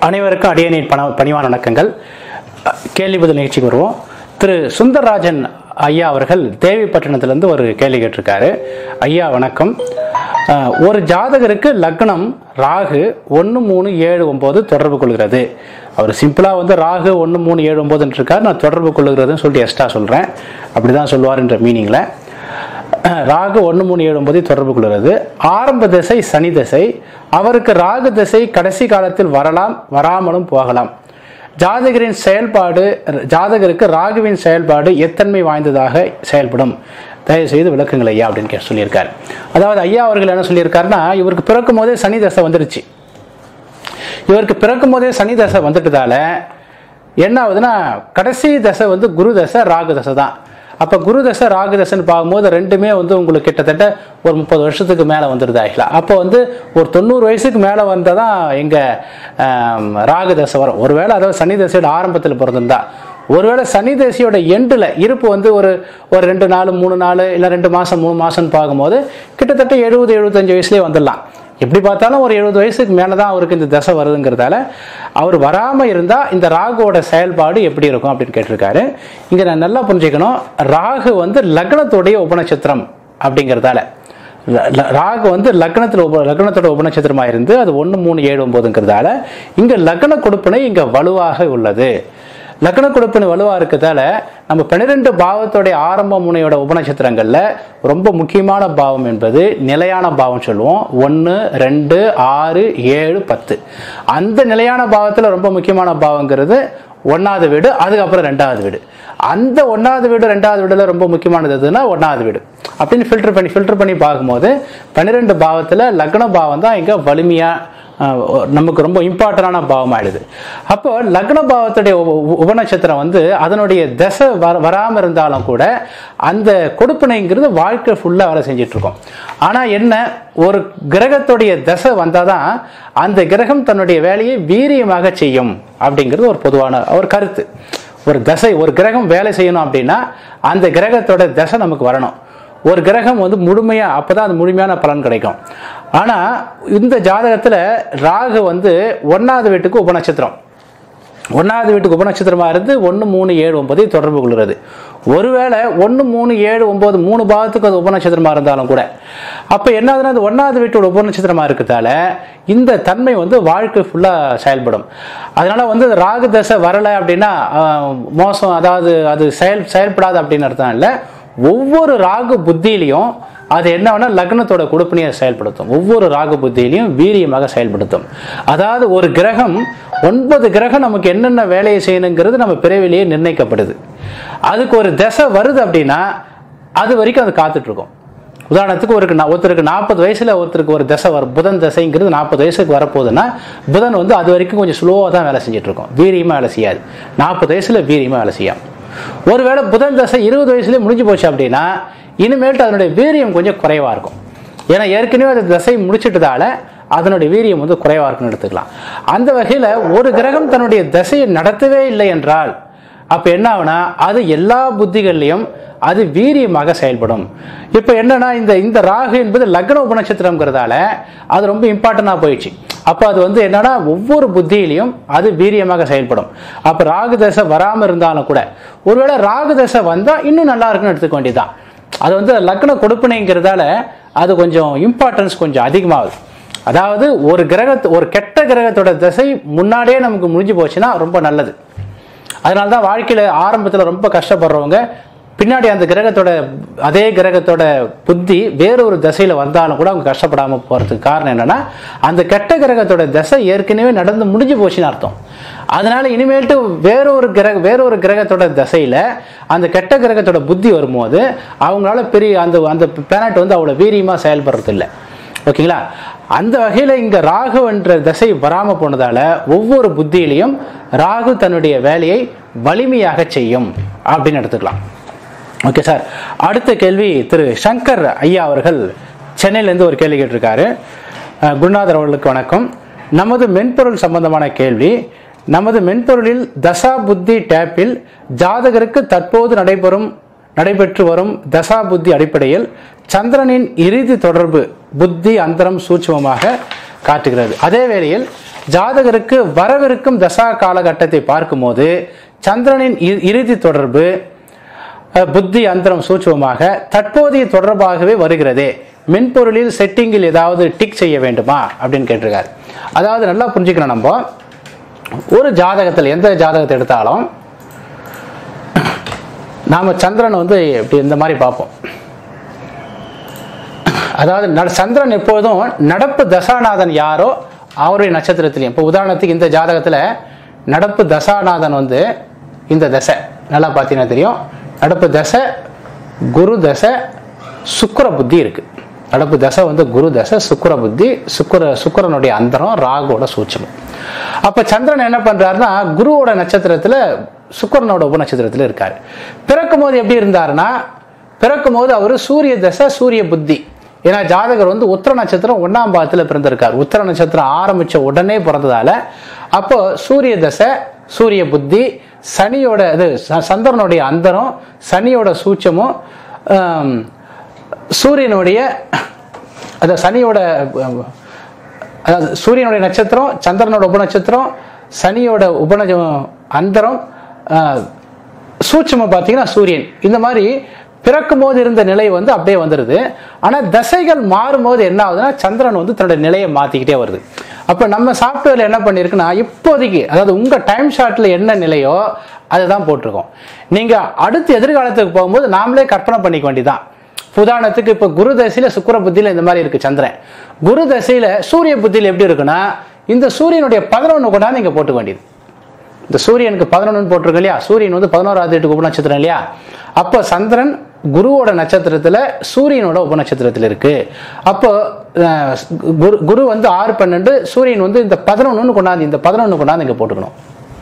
அனைவருக்கும் அடியனின் பண பணிவான வணக்கங்கள் அஹ், கேள்வி பதில் நிகழ்ச்சிக்கு வருவோம் திரு சுந்தரராஜன் ஐயா அவர்கள் தேவிப்பட்டினத்திலிருந்து ஒரு கேள்வி கேட்டிருக்காரு ஐயா வணக்கம் அஹ், ஒரு ஜாதகருக்கு லக்னம் ராகு ஒன்று மூணு ஏழு ஒம்பது தொடர்பு கொள்கிறது அவர் சிம்பிளாக வந்து ராகு ஒன்று மூணு ஏழு ஒம்பதுன்னு இருக்காரு நான் தொடர்பு கொள்ளுகிறதுன்னு சொல்லிட்டு எக்ஸ்ட்ரா சொல்கிறேன் அப்படி தான் சொல்லுவார்ன்ற மீனிங்கில் ராகு ஒன்று மூணு ஏழு ஒன்பதை தொடர்பு கொள்கிறது ஆரம்ப திசை சனி திசை அவருக்கு ராகு திசை கடைசி காலத்தில் வரலாம் வராமலும் போகலாம் ஜாதகரின் செயல்பாடு ஜாதகருக்கு ராகுவின் செயல்பாடு எத்தன்மை வாய்ந்ததாக செயல்படும் தயவு செய்து விளக்குங்கள் ஐயா அப்படின்னு கே- சொல்லியிருக்காரு அதாவது ஐயா அவர்கள் என்ன சொல்லியிருக்காருன்னா இவருக்கு பிறக்கும் போதே சனி தசை வந்துருச்சு இவருக்கு பிறக்கும் போதே சனி தசை வந்துட்டதால என்ன ஆகுதுன்னா கடைசி தசை வந்து குரு தசை ராகு தசை தான் அப்போ குரு தசை ராகு தசைன்னு பார்க்கும்போது ரெண்டுமே வந்து உங்களுக்கு கிட்டத்தட்ட ஒரு முப்பது வருஷத்துக்கு மேலே வந்துடுது ஆக்சுவலாக அப்போ வந்து ஒரு தொண்ணூறு வயசுக்கு மேலே வந்தால் தான் எங்கள் ராகு தசை வரும் ஒருவேளை அதாவது சனி தசையோட ஆரம்பத்தில் பிறந்திருந்தா ஒருவேளை சனி தசையோட எண்டில் இருப்பு வந்து ஒரு ஒரு ரெண்டு நாள் மூணு நாள் இல்லை ரெண்டு மாதம் மூணு மாதம்னு பார்க்கும்போது கிட்டத்தட்ட எழுபது எழுபத்தஞ்சு வயசுலேயே வந்துடலாம் எப்படி பார்த்தாலும் ஒரு எழுபது வயசுக்கு மேலே தான் அவருக்கு இந்த தசை வருதுங்கிறதால அவர் வராமல் இருந்தால் இந்த ராகுவோட செயல்பாடு எப்படி இருக்கும் அப்படின்னு கேட்டிருக்காரு இங்கே நான் நல்லா புரிஞ்சுக்கணும் ராகு வந்து லக்னத்துடைய உபநட்சத்திரம் அப்படிங்கிறதால ல- ல- ராகு வந்து லக்னத்தில் உப லக்னத்தோட உபநட்சத்திரமாக இருந்து அது ஒன்று மூணு ஏழு ஒம்போதுங்கிறதால இங்கே லக்ன கொடுப்பினை இங்கே வலுவாக உள்ளது லக்ன கொடுப்பினை வலுவாக இருக்கிறதால நம்ம பன்னிரெண்டு பாவத்தோடைய ஆரம்ப முனையோட உபநட்சத்திரங்களில் ரொம்ப முக்கியமான பாவம் என்பது நிலையான பாவம் சொல்லுவோம் ஒன்று ரெண்டு ஆறு ஏழு பத்து அந்த நிலையான பாவத்தில் ரொம்ப முக்கியமான பாவங்கிறது ஒன்றாவது வீடு அதுக்கப்புறம் ரெண்டாவது வீடு அந்த ஒன்றாவது வீடு ரெண்டாவது வீடுல ரொம்ப முக்கியமானது எதுன்னா ஒன்றாவது வீடு அப்படின்னு ஃபில்டர் பண்ணி ஃபில்டர் பண்ணி பார்க்கும்போது பன்னிரெண்டு பாவத்தில் லக்ன பாவம் தான் இங்கே வலிமையாக ஆஹ் நமக்கு ரொம்ப இம்பார்ட்டண்டான பாவம் ஆயிடுது அப்போ லக்ன பாவத்துடைய உப- உப- உபநட்சத்திரம் வந்து அதனுடைய தசை வர வராமல் இருந்தாலும் கூட அந்த கொடுப்பினைங்கிறது வாழ்க்கை ஃபுல்லாக வேலை செஞ்சுட்டு இருக்கோம் ஆனால் என்ன ஒரு கிரகத்துடைய தசை வந்தால் தான் அந்த கிரகம் தன்னுடைய வேலையை வீரியமாக செய்யும் அப்படிங்கிறது ஒரு பொதுவான ஒரு கருத்து ஒரு தசை ஒரு கிரகம் வேலை செய்யணும் அப்படின்னா அந்த கிரகத்தோட தசை நமக்கு வரணும் ஒரு கிரகம் வந்து முழுமையா அப்பதான் அது முழுமையான பலன் கிடைக்கும் ஆனா இந்த ஜாதகத்துல ராகு வந்து ஒன்னாவது வீட்டுக்கு உபநட்சத்திரம் ஒன்றாவது வீட்டுக்கு உபநட்சத்திரமா இருந்து ஒன்று மூணு ஏழு ஒன்பதை தொடர்பு கொள்கிறது ஒருவேளை ஒன்று மூணு ஏழு ஒன்பது மூணு பாவத்துக்கு அது உபநட்சத்திரமா இருந்தாலும் கூட அப்போ என்ன ஆகுதுன்னா அது ஒன்றாவது வீட்டோட உபநட்சத்திரமா இருக்கிறதால இந்த தன்மை வந்து வாழ்க்கை ஃபுல்லாக செயல்படும் அதனால வந்து ராகு தசை வரலை அப்படின்னா ஆஹ், மோசம் அதாவது அது செயல் செயல்படாது அப்படின்னு அர்த்தம் இல்லை ஒவ்வொரு ராகு புத்தியிலையும் அது என்ன வேணா லக்னத்தோட கொடுப்பினையை செயல்படுத்தும் ஒவ்வொரு ராகு புத்தியிலையும் வீரியமாக செயல்படுத்தும் அதாவது ஒரு கிரகம் ஒன்பது கிரகம் நமக்கு என்னென்ன வேலையை செய்யணுங்கிறது நம்ம பிறவிலேயே நிர்ணயிக்கப்படுது அதுக்கு ஒரு திசை வருது அப்படின்னா அது வரைக்கும் அது காத்துட்டு இருக்கும் உதாரணத்துக்கு ஒரு ஒருத்தருக்கு நாற்பது வயசுல ஒருத்தருக்கு ஒரு தசை வரும் புதன் தசைங்கிறது நாற்பது வயசுக்கு வரப்போகுதுன்னா புதன் வந்து அது வரைக்கும் கொஞ்சம் ஸ்லோவாக தான் வேலை செஞ்சுட்டு இருக்கும் வீரியமாக வேலை செய்யாது நாற்பது வயசுல வீரியமாக வேலை செய்யும் ஒருவேளை புதன் தசை இருபது வயசுலேயே முடிஞ்சு போச்சு அப்படின்னா இனிமேல்ட்டு அதனுடைய வீரியம் கொஞ்சம் குறைவா இருக்கும் ஏன்னா ஏற்கனவே அந்த தசை முடிச்சிட்டதால அதனுடைய வீரியம் வந்து குறைவா இருக்குன்னு எடுத்துக்கலாம் அந்த வகையில் ஒரு கிரகம் தன்னுடைய தசையை நடத்தவே இல்லை என்றால் அப்போ என்ன ஆகுனா அது எல்லா புத்திகள்லையும் அது வீரியமாக செயல்படும் இப்போ என்னன்னா இந்த இந்த ராகு என்பது லக்ன உபநட்சத்திரம்ங்கிறதால அது ரொம்ப இம்பார்ட்டண்டாக போயிடுச்சு அப்போ அது வந்து என்னன்னா ஒவ்வொரு புத்தியிலையும் அது வீரியமாக செயல்படும் அப்போ ராகு தசை வராமல் இருந்தாலும் கூட ஒருவேளை ராகு தசை வந்தால் இன்னும் நல்லா இருக்குன்னு எடுத்துக்க வேண்டியதுதான் அது வந்து லக்ன கொடுப்பினைங்கிறதால அது கொஞ்சம் இம்பார்ட்டன்ஸ் கொஞ்சம் அதிகமாகுது அதாவது ஒரு கிரகத்து ஒரு கெட்ட கிரகத்தோட திசை முன்னாடியே நமக்கு முடிஞ்சு போச்சுன்னா ரொம்ப நல்லது அதனால தான் வாழ்க்கையில் ஆரம்பத்தில் ரொம்ப கஷ்டப்படுறவங்க பின்னாடி அந்த கிரகத்தோட அதே கிரகத்தோட புத்தி வேற ஒரு திசையில் வந்தாலும் கூட அவங்க கஷ்டப்படாமல் போகிறதுக்கு காரணம் என்னன்னா அந்த கெட்ட கிரகத்தோட திசை ஏற்கனவே நடந்து முடிஞ்சு போச்சுன்னு அர்த்தம் அதனால இனிமேல்ட்டு வேற ஒரு கிரக வேற ஒரு கிரகத்தோட திசையில் அந்த கெட்ட கிரகத்தோட புத்தி வரும்போது அவங்களால பெரிய அந்த அந்த பிளானட் வந்து அவ்வளோ வீரியமாக செயல்படுறது இல்லை ஓகேங்களா அந்த வகையில் இங்கே ராகு என்ற திசை வராமல் போனதால ஒவ்வொரு புத்தியிலையும் ராகு தன்னுடைய வேலையை வலிமையாக செய்யும் அப்படின்னு எடுத்துக்கலாம் ஓகே சார் அடுத்த கேள்வி திரு சங்கர் ஐயா அவர்கள் சென்னையிலேருந்து ஒரு கேள்வி கேட்டிருக்காரு அஹ், குருநாதர் அவர்களுக்கு வணக்கம் நமது மென்பொருள் சம்பந்தமான கேள்வி நமது மென்பொருளில் தசா புத்தி டேப்பில் ஜாதகருக்கு தற்போது நடைபெறும் நடைபெற்று வரும் தசா புத்தி அடிப்படையில் சந்திரனின் இறுதி தொடர்பு புத்தி அந்தரம் சூட்சுமமாக காட்டுகிறது அதே வேளையில் ஜாதகருக்கு வரவிருக்கும் தசா காலகட்டத்தை பார்க்கும்போது சந்திரனின் இ- இறுதி தொடர்பு அஹ், புத்தி அந்தரம் சூட்சமாக தற்போதைய தொடர்பாகவே வருகிறதே மென்பொருளில் செட்டிங்கில் ஏதாவது டிக் செய்ய வேண்டுமா அப்படின்னு கேட்டிருக்காரு அதாவது நல்லா புரிஞ்சுக்கணும் நம்ம ஒரு ஜாதகத்தில் எந்த ஜாதகத்தை எடுத்தாலும் நாம சந்திரன் வந்து இப்படி இந்த மாதிரி பார்ப்போம் அதாவது நட- சந்திரன் எப்போதும் நடப்பு தசாநாதன் யாரோ அவருடைய நட்சத்திரத்திலையும் இப்போ உதாரணத்துக்கு இந்த ஜாதகத்தில் நடப்பு தசாநாதன் வந்து இந்த தசை நல்லா பார்த்தீங்கன்னா தெரியும் நடப்பு தசை குரு தசை சுக்கிர புத்தி இருக்கு நடப்பு தசை வந்து குரு தசை சுக்கிர புத்தி சுக்கிர சுக்கிரனுடைய அந்தரம் ராகுவோட சூட்சமம் அப்ப சந்திரன் என்ன பண்றாருன்னா குருவோட நட்சத்திரத்துல சுக்கிரனோட உபநட்சத்திரத்துல இருக்காரு பிறக்கும் போது எப்படி இருந்தாருன்னா பிறக்கும் போது அவர் சூரிய தசை சூரிய புத்தி ஏன்னா ஜாதகர் வந்து உத்திர நட்சத்திரம் ஒன்னாம் பாகத்துல பிறந்திருக்கார் உத்திர நட்சத்திரம் ஆரம்பிச்ச உடனே பிறந்ததால அப்போ சூரிய தசை சூரிய புத்தி சனியோட இது ச- சந்திரனுடைய அந்தரம் சனியோட சூட்சமும் ஆம், சூரியனுடைய அந்த சனியோட அஹ், அதாவது சூரியனுடைய நட்சத்திரம் சந்திரனோட உபநட்சத்திரம் சனியோட உபந அந்தரம் ஆஹ், சூட்சுமம் பார்த்தீங்கன்னா சூரியன் இந்த மாதிரி பிறக்கும் போது இருந்த நிலை வந்து அப்படியே வந்துடுது ஆனால் தசைகள் மாறும்போது என்ன ஆகுதுன்னா சந்திரன் வந்து தன்னோட நிலையை மாற்றிக்கிட்டே வருது அப்போ நம்ம சாஃப்ட்வேர்ல என்ன பண்ணியிருக்குன்னா இப்போதைக்கு அதாவது உங்கள் டைம் ஷார்ட்ல என்ன நிலையோ அதை தான் போட்டிருக்கோம் நீங்கள் அடுத்து எதிர்காலத்துக்கு போகும்போது நாமளே கற்பனை பண்ணிக்க வேண்டியதான் உதாரணத்துக்கு இப்போ குரு தசையில சுக்கிர புத்தியில இந்த மாதிரி இருக்கு சந்திரன் குரு தசையில சூரிய புத்தியில எப்படி இருக்குன்னா இந்த சூரியனுடைய பதினொன்று கொண்டாந்து இங்க போட்டுக்க வேண்டியது இந்த சூரியனுக்கு பதினொன்று போட்டிருக்கு இல்லையா சூரியன் வந்து பதினோராவது எட்டுக்கு உபநட்சத்திரம் இல்லையா அப்போ சந்திரன் குருவோட நட்சத்திரத்துல சூரியனோட உபநட்சத்திரத்துல இருக்கு அப்போ அஹ், குரு குரு வந்து ஆறு பன்னெண்டு சூரியன் வந்து இந்த பதினொன்னு கொண்டாந்து இந்த பதினொன்று கொண்டாந்து இங்க போட்டுக்கணும்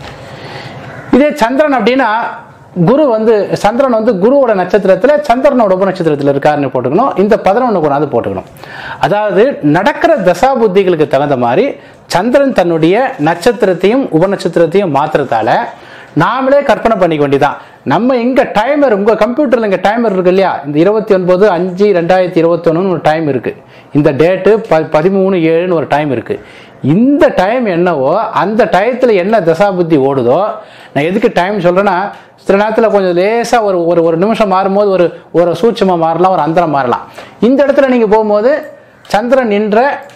இதே சந்திரன் அப்படின்னா குரு வந்து சந்திரன் வந்து குருவோட நட்சத்திரத்துல சந்திரனோட உபநட்சத்திரத்துல இருக்காருன்னு போட்டுக்கணும் இந்த பதினொன்று கொண்டாந்து போட்டுக்கணும் அதாவது நடக்கிற தசா புத்திகளுக்கு தகுந்த மாதிரி சந்திரன் தன்னுடைய நட்சத்திரத்தையும் உபநட்சத்திரத்தையும் மாத்துறதால நாமளே கற்பனை பண்ணிக்க வேண்டியதான் நம்ம இங்க டைமர் உங்க கம்ப்யூட்டர்ல இங்க டைமர் இருக்கு இல்லையா இந்த இருபத்தி ஒன்பது அஞ்சு ரெண்டாயிரத்தி இருபத்தி ஒரு டைம் இருக்கு இந்த டேட்டு ப பதிமூணு ஏழுன்னு ஒரு டைம் இருக்கு இந்த டைம் என்னவோ அந்த டயத்துல என்ன தசாபுத்தி ஓடுதோ நான் எதுக்கு டைம் சொல்றேன்னா சில நேரத்தில் கொஞ்சம் லேசா ஒரு ஒரு ஒரு நிமிஷம் மாறும்போது ஒரு ஒரு சூட்சமா மாறலாம் ஒரு அந்தரம் மாறலாம் இந்த இடத்துல நீங்க போகும்போது சந்திரன் நின்ற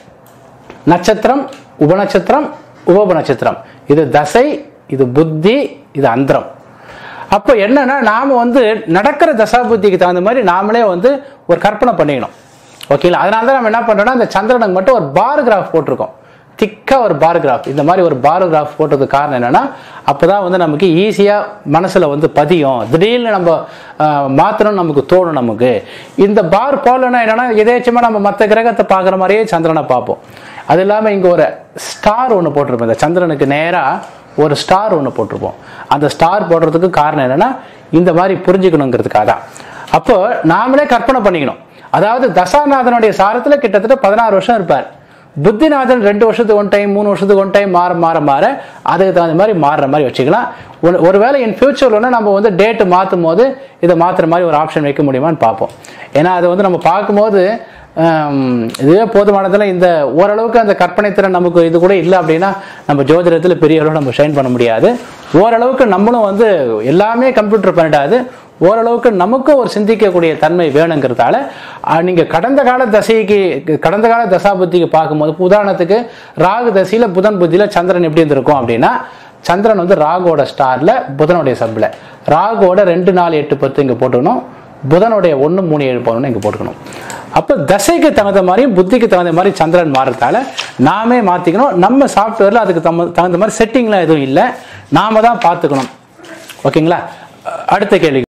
நட்சத்திரம் உபநட்சத்திரம் உப நட்சத்திரம் இது தசை இது புத்தி இது அந்தரம் அப்போ என்னன்னா நாம வந்து நடக்கிற தசாபுத்திக்கு தகுந்த மாதிரி நாமளே வந்து ஒரு கற்பனை பண்ணிக்கணும் ஓகேங்களா அதனால தான் நம்ம என்ன பண்றோம்னா அந்த சந்திரனுக்கு மட்டும் ஒரு பார் கிராஃப் போட்டிருக்கோம் திக்கா ஒரு பார் கிராஃப் இந்த மாதிரி ஒரு பார் கிராஃப் போட்டதுக்கு காரணம் என்னன்னா அப்பதான் வந்து நமக்கு ஈஸியா மனசுல வந்து பதியும் திடீர்னு நம்ம ஆஹ், மாத்தணும்னு நமக்கு தோணும் நமக்கு இந்த பார் போடலன்னா என்னன்னா எதேச்சமா நம்ம மற்ற கிரகத்தை பார்க்குற மாதிரியே சந்திரனை பார்ப்போம் அது இல்லாமல் இங்கே ஒரு ஸ்டார் ஒன்று போட்டிருப்போம் இந்த சந்திரனுக்கு நேராக ஒரு ஸ்டார் ஒன்று போட்டிருப்போம் அந்த ஸ்டார் போடுறதுக்கு காரணம் என்னன்னா இந்த மாதிரி புரிஞ்சுக்கணுங்கிறதுக்காக தான் அப்போ நாமளே கற்பனை பண்ணிக்கணும் அதாவது தசாநாதனுடைய சாரத்தில் கிட்டத்தட்ட பதினாறு வருஷம் இருப்பார் புத்திநாதன் ரெண்டு வருஷத்துக்கு ஒன் டைம் மூணு வருஷத்துக்கு ஒன் டைம் மாற மாற மாற அதுக்கு தகுந்த மாதிரி மாறுற மாதிரி வச்சுக்கலாம் ஒரு ஒருவேளை இன் ஃபியூச்சரில் ஒன்று நம்ம வந்து டேட்டு மாற்றும் போது இதை மாற்றுற மாதிரி ஒரு ஆப்ஷன் வைக்க முடியுமான்னு பார்ப்போம் ஏன்னா அது வந்து நம்ம பார்க்கும்போது ஆம், இதுவே போதுமானதில் இந்த ஓரளவுக்கு அந்த கற்பனை திறன் நமக்கு இது கூட இல்லை அப்படின்னா நம்ம ஜோதிடத்தில் பெரிய அளவு நம்ம ஷைன் பண்ண முடியாது ஓரளவுக்கு நம்மளும் வந்து எல்லாமே கம்ப்யூட்டர் பண்ணிடாது ஓரளவுக்கு நமக்கும் ஒரு சிந்திக்கக்கூடிய தன்மை வேணுங்கிறதால அஹ், நீங்க கடந்த கால தசைக்கு கடந்த கால தசாபுத்திக்கு பார்க்கும்போது இப்ப உதாரணத்துக்கு ராகு தசையில புதன் புத்தியில சந்திரன் எப்படி இருந்திருக்கும் அப்படின்னா சந்திரன் வந்து ராகுவோட ஸ்டார்ல புதனுடைய சப்ல ராகுவோட ரெண்டு நாலு எட்டு பத்து இங்க போட்டுக்கணும் புதனுடைய ஒன்று மூணு ஏழு பதினொன்று இங்கே போட்டுக்கணும் அப்போ தசைக்கு தகுந்த மாதிரியும் புத்திக்கு தகுந்த மாதிரி சந்திரன் மாறுறதால நாமே மாற்றிக்கணும் நம்ம சாஃப்ட்வேரில் அதுக்கு தம்ம- தகுந்த மாதிரி செட்டிங்லாம் எதுவும் இல்லை நாம தான் பார்த்துக்கணும் ஓகேங்களா அ- அடுத்த கேள்வி